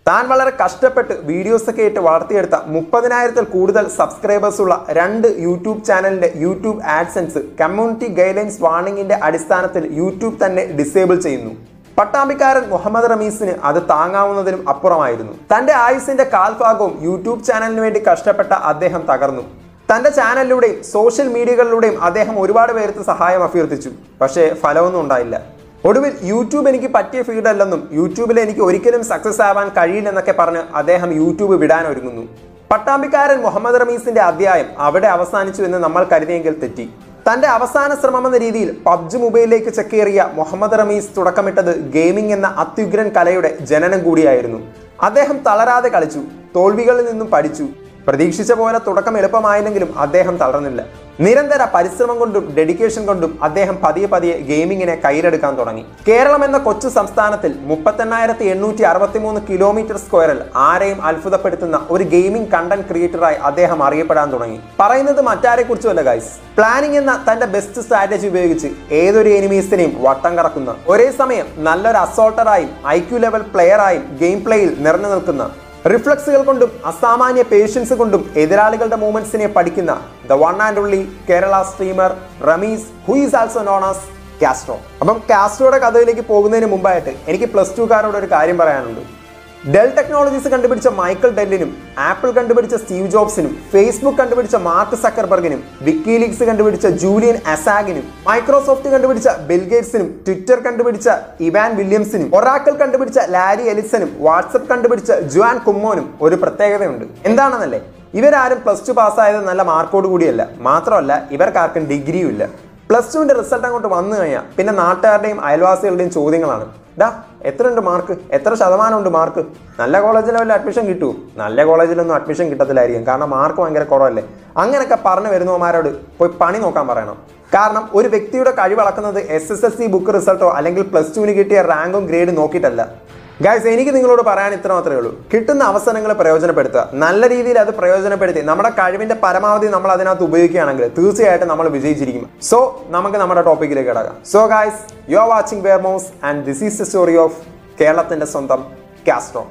താൻ വളരെ കഷ്ടപ്പെട്ട് വീഡിയോസ് ഒക്കെ ഇട്ട് വളർത്തിയെടുത്ത മുപ്പതിനായിരത്തിൽ കൂടുതൽ സബ്സ്ക്രൈബേഴ്സ് ഉള്ള രണ്ട് യൂട്യൂബ് ചാനലിന്റെ യൂട്യൂബ് ആഡ്സൻസ് കമ്മ്യൂണിറ്റി ഗൈഡ്ലൈൻസ് വാർണിംഗിന്റെ അടിസ്ഥാനത്തിൽ യൂട്യൂബ് തന്നെ ഡിസേബിൾ ചെയ്യുന്നു പട്ടാമ്പിക്കാരൻ മുഹമ്മദ് റമീസിന് അത് താങ്ങാവുന്നതിനും അപ്പുറമായിരുന്നു തന്റെ ആയുസിന്റെ കാൽഭാഗവും യൂട്യൂബ് ചാനലിന് വേണ്ടി കഷ്ടപ്പെട്ട അദ്ദേഹം തകർന്നു തന്റെ ചാനലിലൂടെയും സോഷ്യൽ മീഡിയകളിലൂടെയും അദ്ദേഹം ഒരുപാട് പേർക്ക് സഹായം അഭ്യർത്ഥിച്ചു പക്ഷേ ഫലമൊന്നും ഉണ്ടായില്ല ഒടുവിൽ യൂട്യൂബ് എനിക്ക് പറ്റിയ ഫീൽഡ് അല്ലെന്നും യൂട്യൂബിൽ എനിക്ക് ഒരിക്കലും സക്സസ് ആവാൻ കഴിയില്ലെന്നൊക്കെ പറഞ്ഞ് അദ്ദേഹം യൂട്യൂബ് വിടാൻ ഒരുങ്ങുന്നു പട്ടാമ്പിക്കാരൻ മുഹമ്മദ് റമീസിന്റെ അധ്യായം അവിടെ അവസാനിച്ചു എന്ന് നമ്മൾ കരുതിയെങ്കിൽ തെറ്റി തന്റെ അവസാന ശ്രമമെന്ന രീതിയിൽ പബ്ജി മൊബൈലിലേക്ക് ചെക്കേറിയ മുഹമ്മദ് റമീസ് തുടക്കമിട്ടത് ഗെയിമിംഗ് എന്ന അത്യുഗ്രൻ കലയുടെ ജനനം കൂടിയായിരുന്നു അദ്ദേഹം തളരാതെ കളിച്ചു തോൽവികളിൽ നിന്നും പഠിച്ചു പ്രതീക്ഷിച്ച പോലെ തുടക്കം എളുപ്പമായില്ലെങ്കിലും അദ്ദേഹം തളർന്നില്ല നിരന്തര പരിശ്രമം കൊണ്ടും ഡെഡിക്കേഷൻ കൊണ്ടും അദ്ദേഹം പതിയെ പതിയെ ഗെയിമിങ്ങിനെ കയ്യിലെടുക്കാൻ തുടങ്ങി കേരളം എന്ന കൊച്ചു സംസ്ഥാനത്തിൽ മുപ്പത്തെണ്ണായിരത്തി എണ്ണൂറ്റി അറുപത്തിമൂന്ന് കിലോമീറ്റർ സ്ക്വയറിൽ ആരെയും അത്ഭുതപ്പെടുത്തുന്ന ഒരു ഗെയിമിംഗ് കണ്ടന്റ് ക്രിയേറ്ററായി അദ്ദേഹം അറിയപ്പെടാൻ തുടങ്ങി പറയുന്നത് മറ്റാരെ കുറിച്ചുമല്ല ഗൈസ് പ്ലാനിംഗ് എന്ന തന്റെ ബെസ്റ്റ് സ്ട്രാറ്റജി ഉപയോഗിച്ച് ഏതൊരു എനിമീസിനെയും വട്ടം കറക്കുന്ന ഒരേ സമയം നല്ലൊരു അസോൾട്ടറായും ഐ ക്യു ലെവൽ പ്ലെയറായും ഗെയിം പ്ലേയിൽ നിറഞ്ഞു നിൽക്കുന്ന റിഫ്ലക്സുകൾ കൊണ്ടും അസാമാന്യ പേഷ്യൻസ് കൊണ്ടും എതിരാളികളുടെ മൂവ്മെന്റ്സിനെ പഠിക്കുന്ന the one and only Kerala streamer Rameez who is also known as Castro അപ്പം കാസ്ട്രോയുടെ കഥയിലേക്ക് പോകുന്നതിന് മുമ്പായിട്ട് എനിക്ക് പ്ലസ് ടു കാരോട് ഒരു കാര്യം പറയാനുണ്ട് ഡെൽ ടെക്നോളജീസ് കണ്ടുപിടിച്ച മൈക്കിൾ ഡെല്ലിനും ആപ്പിൾ കണ്ടുപിടിച്ച സ്റ്റീവ് ജോബ്സിനും ഫേസ്ബുക്ക് കണ്ടുപിടിച്ച മാർക്ക് സക്കർബർഗിനും വിക്കിലീക്സ് കണ്ടുപിടിച്ച ജൂലിയൻ അസാഗിനും മൈക്രോസോഫ്റ്റ് കണ്ടുപിടിച്ച ബിൽഗേറ്റ്സിനും ട്വിറ്റർ കണ്ടുപിടിച്ച ഇവാൻ വില്യംസിനും ഒറാക്കിൾ കണ്ടുപിടിച്ച ലാരി എലിസനും വാട്സപ്പ് കണ്ടുപിടിച്ച ജുവാൻ കുമ്മോനും ഒരു പ്രത്യേകതയുണ്ട് എന്താണെന്നല്ലേ ഇവരാരും പ്ലസ് ടു പാസ്സായത് നല്ല മാർക്കോട് കൂടിയല്ല മാത്രമല്ല ഇവർക്കാർക്കും ഡിഗ്രിയും ഇല്ല പ്ലസ് ടുവിന്റെ റിസൾട്ട് അങ്ങോട്ട് വന്നു കഴിഞ്ഞാൽ പിന്നെ നാട്ടുകാരുടെയും അയൽവാസികളുടെയും ചോദ്യങ്ങളാണ് ഡാ എത്രയുണ്ട് മാർക്ക് എത്ര ശതമാനമുണ്ട് മാർക്ക് നല്ല കോളേജിൽ വല്ല അഡ്മിഷൻ കിട്ടുമോ നല്ല കോളേജിലൊന്നും അഡ്മിഷൻ കിട്ടത്തില്ലായിരിക്കും കാരണം മാർക്ക് ഭയങ്കര കുറവല്ലേ അങ്ങനെയൊക്കെ പറഞ്ഞു വരുന്നവന്മാരോട് പോയി പണി നോക്കാൻ പറയണം കാരണം ഒരു വ്യക്തിയുടെ കഴിവളക്കുന്നത് S S L C book റിസൾട്ടോ അല്ലെങ്കിൽ പ്ലസ് ടുവിന് കിട്ടിയ റാങ്കും ഗ്രേഡും നോക്കിയിട്ടല്ല ഗായ്സ് എനിക്ക് നിങ്ങളോട് പറയാൻ ഇത്ര മാത്രമേ ഉള്ളൂ കിട്ടുന്ന അവസരങ്ങൾ പ്രയോജനപ്പെടുത്തുക നല്ല രീതിയിൽ അത് പ്രയോജനപ്പെടുത്തി നമ്മുടെ കഴിവിന്റെ പരമാവധി നമ്മൾ അതിനകത്ത് ഉപയോഗിക്കുകയാണെങ്കിൽ തീർച്ചയായിട്ടും നമ്മൾ വിജയിച്ചിരിക്കും സോ നമുക്ക് നമ്മുടെ ടോപ്പിക്കിലേക്ക് കിടക്കാം so guys you are watching വെയർമോസ് and this is the story of കേരളത്തിന്റെ സ്വന്തം കാസ്ട്രോ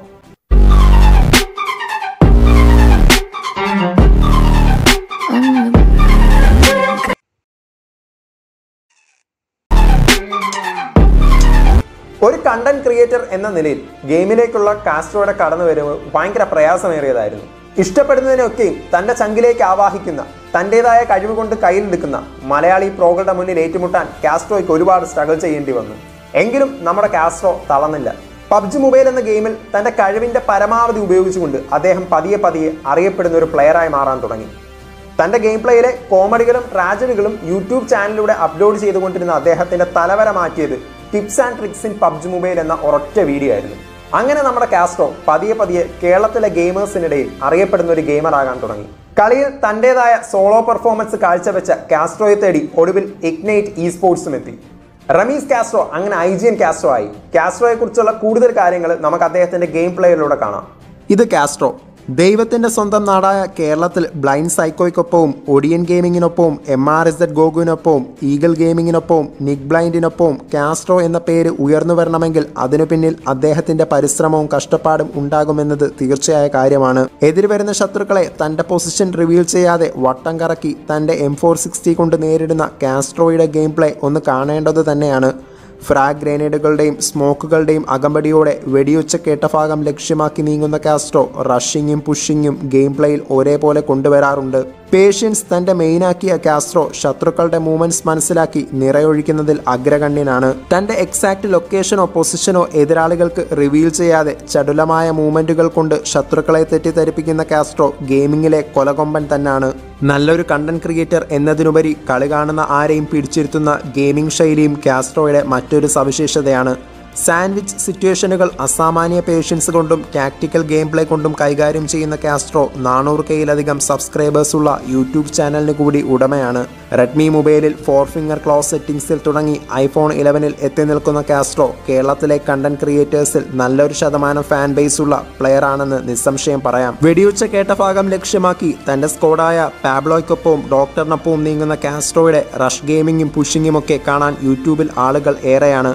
ഒരു കണ്ടന്റ് ക്രിയേറ്റർ എന്ന നിലയിൽ ഗെയിമിലേക്കുള്ള കാസ്ട്രോയുടെ കടന്നുവരവ് ഭയങ്കര പ്രയാസമേറിയതായിരുന്നു ഇഷ്ടപ്പെടുന്നതിനൊക്കെയും തന്റെ ചങ്കിലേക്ക് ആവാഹിക്കുന്ന തൻ്റെതായ കഴിവ് കൊണ്ട് കയ്യിലെടുക്കുന്ന മലയാളി പ്രോകളുടെ മുന്നിൽ ഏറ്റുമുട്ടാൻ കാസ്ട്രോയ്ക്ക് ഒരുപാട് സ്ട്രഗിൾ ചെയ്യേണ്ടി വന്നു എങ്കിലും നമ്മുടെ കാസ്ട്രോ തളർന്നില്ല പബ്ജി മൊബൈൽ എന്ന ഗെയിമിൽ തന്റെ കഴിവിന്റെ പരമാവധി ഉപയോഗിച്ചുകൊണ്ട് അദ്ദേഹം പതിയെ പതിയെ അറിയപ്പെടുന്ന ഒരു പ്ലെയറായി മാറാൻ തുടങ്ങി തന്റെ ഗെയിം പ്ലേയിലെ കോമഡികളും ട്രാജഡികളും യൂട്യൂബ് ചാനലിലൂടെ അപ്ലോഡ് ചെയ്തുകൊണ്ടിരുന്ന അദ്ദേഹത്തിന്റെ തലവര മാറ്റിയത് tips and tricks in PUBG mobile എന്ന ഒരൊറ്റ വീഡിയോ ആയിരുന്നു അങ്ങനെ നമ്മുടെ കാസ്ട്രോ പതിയെ പതിയെ കേരളത്തിലെ ഗെയിമേഴ്സിനിടയിൽ അറിയപ്പെടുന്ന ഒരു ഗെയിമർ ആകാൻ തുടങ്ങി കളിയിൽ തന്റേതായ സോളോ പെർഫോമൻസ് കാഴ്ചവെച്ച കാസ്ട്രോയെ തേടി ഒടുവിൽ ഇഗ്നൈറ്റ് ഇ സ്പോർട്സും എത്തി റമീസ് കാസ്ട്രോ അങ്ങനെ ഐജിയൻ കാസ്ട്രോ ആയി കാസ്ട്രോയെ കുറിച്ചുള്ള കൂടുതൽ കാര്യങ്ങൾ നമുക്ക് അദ്ദേഹത്തിന്റെ ഗെയിം പ്ലേയിലൂടെ കാണാം ഇത് കാസ്ട്രോ ദൈവത്തിന്റെ സ്വന്തം നാടായ കേരളത്തിൽ ബ്ലൈൻഡ് സൈക്കോയ്ക്കൊപ്പവും ഒഡിയൻ ഗെയിമിങ്ങിനൊപ്പവും എം ആർ എസ് എഡ് ഗോകുവിനൊപ്പവും ഈഗിൾ ഗെയിമിങ്ങിനൊപ്പവും നിക് ബ്ലൈൻഡിനൊപ്പവും കാസ്ട്രോ എന്ന പേര് ഉയർന്നു വരണമെങ്കിൽ അതിനു പിന്നിൽ അദ്ദേഹത്തിന്റെ പരിശ്രമവും കഷ്ടപ്പാടും ഉണ്ടാകുമെന്നത് തീർച്ചയായ കാര്യമാണ് എതിര് വരുന്ന ശത്രുക്കളെ തന്റെ പൊസിഷൻ റിവീൽ ചെയ്യാതെ വട്ടം കറക്കി തന്റെ എം ഫോർ സിക്സ്റ്റി കൊണ്ട് നേരിടുന്ന കാസ്ട്രോയുടെ ഗെയിം പ്ലേ ഒന്ന് കാണേണ്ടത് തന്നെയാണ് ഫ്രാഗ് ഗ്രനേഡുകളുടെയും സ്മോക്കുകളുടെയും അകമ്പടിയോടെ വെടിയുച്ച കേട്ട ഭാഗം ലക്ഷ്യമാക്കി നീങ്ങുന്ന കാസ്ട്രോ റഷിങ്ങും പുഷിങ്ങും ഗെയിം പ്ലേയിൽ ഒരേപോലെ കൊണ്ടുവരാറുണ്ട് പേഷ്യൻസ് തന്റെ മെയിനാക്കിയ കാസ്ട്രോ ശത്രുക്കളുടെ മൂവ്മെന്റ്സ് മനസ്സിലാക്കി നിറയൊഴിക്കുന്നതിൽ അഗ്രഗണ്യനാണ് തന്റെ എക്സാക്ട് ലൊക്കേഷനോ പൊസിഷനോ എതിരാളികൾക്ക് റിവീൽ ചെയ്യാതെ ചടുലമായ മൂവ്മെന്റുകൾ കൊണ്ട് ശത്രുക്കളെ തെറ്റിദ്ധരിപ്പിക്കുന്ന കാസ്ട്രോ ഗെയിമിങ്ങിലെ കൊലകൊമ്പൻ തന്നെയാണ് നല്ലൊരു കണ്ടന്റ് ക്രിയേറ്റർ എന്നതിനുപരി കളി കാണുന്ന ആരെയും പിടിച്ചിരുത്തുന്ന ഗെയിമിംഗ് ശൈലിയും കാസ്ട്രോയുടെ മറ്റൊരു സവിശേഷതയാണ് സാൻഡ്വിച്ച് സിറ്റുവേഷനുകൾ അസാമാന്യ പേഷ്യൻസ് കൊണ്ടും ടാക്ടിക്കൽ ഗെയിം പ്ലേ കൊണ്ടും കൈകാര്യം ചെയ്യുന്ന കാസ്ട്രോ നാനൂറ് കെയിലധികം സബ്സ്ക്രൈബേഴ്സ് ഉള്ള യൂട്യൂബ് ചാനലിന് കൂടി ഉടമയാണ് റെഡ്മി മൊബൈലിൽ ഫോർ ഫിംഗർ ക്ലോസ് സെറ്റിംഗ്സിൽ തുടങ്ങി ഐഫോൺ ഇലവനിൽ എത്തി നിൽക്കുന്ന കാസ്ട്രോ കേരളത്തിലെ കണ്ടന്റ് ക്രിയേറ്റേഴ്സിൽ നല്ലൊരു ശതമാനം ഫാൻ ബേസ് ഉള്ള പ്ലെയർ ആണെന്ന് നിസ്സംശയം പറയാം വെടിയുച്ച കേട്ട ഭാഗം ലക്ഷ്യമാക്കി തന്റെ സ്കോഡായ പാബ്ലോയ്ക്കൊപ്പവും ഡോക്ടറിനൊപ്പവും നീങ്ങുന്ന കാസ്ട്രോയുടെ റഷ് ഗെയിമിങ്ങും പുഷിങ്ങും ഒക്കെ കാണാൻ യൂട്യൂബിൽ ആളുകൾ ഏറെയാണ്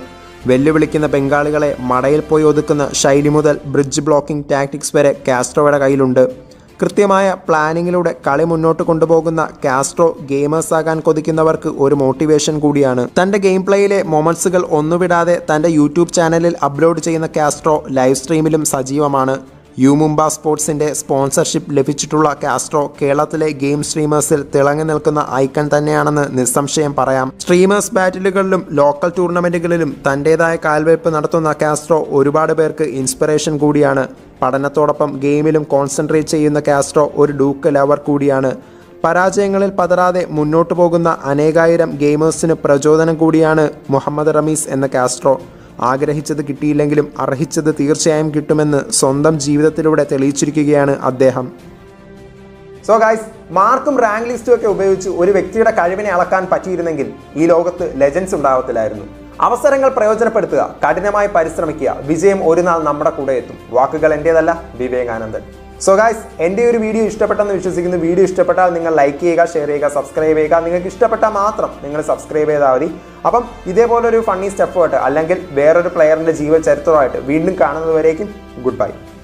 വെല്ലുവിളിക്കുന്ന ബംഗാളികളെ മടയിൽ പോയി ഒതുക്കുന്ന ശൈലി മുതൽ ബ്രിഡ്ജ് ബ്ലോക്കിംഗ് ടാക്ടിക്സ് വരെ കാസ്ട്രോയുടെ കയ്യിലുണ്ട് കൃത്യമായ പ്ലാനിങ്ങിലൂടെ കളി മുന്നോട്ട് കൊണ്ടുപോകുന്ന കാസ്ട്രോ ഗെയിമേഴ്സ് ആകാൻ കൊതിക്കുന്നവർക്ക് ഒരു മോട്ടിവേഷൻ കൂടിയാണ് തന്റെ ഗെയിം പ്ലേയിലെ മൊമെന്റ്സുകൾ ഒന്നുവിടാതെ തന്റെ യൂട്യൂബ് ചാനലിൽ അപ്ലോഡ് ചെയ്യുന്ന കാസ്ട്രോ ലൈവ് സ്ട്രീമിലും സജീവമാണ് യു മുംബ സ്പോർട്സിന്റെ സ്പോൺസർഷിപ്പ് ലഭിച്ചിട്ടുള്ള കാസ്ട്രോ കേരളത്തിലെ ഗെയിം സ്ട്രീമേഴ്സിൽ തിളങ്ങി നിൽക്കുന്ന ഐക്കൺ തന്നെയാണെന്ന് നിസ്സംശയം പറയാം സ്ട്രീമേഴ്സ് ബാറ്റിലുകളിലും ലോക്കൽ ടൂർണമെന്റുകളിലും തന്റേതായ കാൽവയ്പ് നടത്തുന്ന കാസ്ട്രോ ഒരുപാട് പേർക്ക് ഇൻസ്പിറേഷൻ കൂടിയാണ് പഠനത്തോടൊപ്പം ഗെയിമിലും കോൺസെൻട്രേറ്റ് ചെയ്യുന്ന കാസ്ട്രോ ഒരു ഡൂക്ക് ലവർ കൂടിയാണ് പരാജയങ്ങളിൽ പതറാതെ മുന്നോട്ടു പോകുന്ന അനേകായിരം ഗെയിമേഴ്സിന് പ്രചോദനം കൂടിയാണ് മുഹമ്മദ് റമീസ് എന്ന കാസ്ട്രോ ആഗ്രഹിച്ചത് കിട്ടിയില്ലെങ്കിലും അർഹിച്ചത് തീർച്ചയായും കിട്ടുമെന്ന് സ്വന്തം ജീവിതത്തിലൂടെ തെളിയിച്ചിരിക്കുകയാണ് അദ്ദേഹം സോ ഗൈസ് മാർക്കും റാങ്ക് ലിസ്റ്റും ഒക്കെ ഉപയോഗിച്ച് ഒരു വ്യക്തിയുടെ കഴിവിനെ അളക്കാൻ പറ്റിയിരുന്നെങ്കിൽ ഈ ലോകത്ത് ലെജൻസ് ഉണ്ടാവത്തില്ലായിരുന്നു അവസരങ്ങൾ പ്രയോജനപ്പെടുത്തുക കഠിനമായി പരിശ്രമിക്കുക വിജയം ഒരു നാൾ നമ്മുടെ കൂടെ എത്തും വാക്കുകൾ എൻ്റേതല്ല വിവേകാനന്ദൻ സോ ഗായ്സ് എൻ്റെ ഒരു വീഡിയോ ഇഷ്ടപ്പെട്ടെന്ന് വിശ്വസിക്കുന്നു വീഡിയോ ഇഷ്ടപ്പെട്ടാൽ നിങ്ങൾ ലൈക്ക് ചെയ്യുക ഷെയർ ചെയ്യുക സബ്സ്ക്രൈബ് ചെയ്യുക നിങ്ങൾക്ക് ഇഷ്ടപ്പെട്ടാൽ മാത്രം നിങ്ങൾ സബ്സ്ക്രൈബ് ചെയ്താൽ മതി അപ്പം ഇതേപോലെ ഒരു ഫണ്ണി സ്റ്റെപ്പുമായിട്ട് അല്ലെങ്കിൽ വേറൊരു പ്ലെയറിൻ്റെ ജീവചരിത്രമായിട്ട് വീണ്ടും കാണുന്നതുവരേക്കും ഗുഡ് ബൈ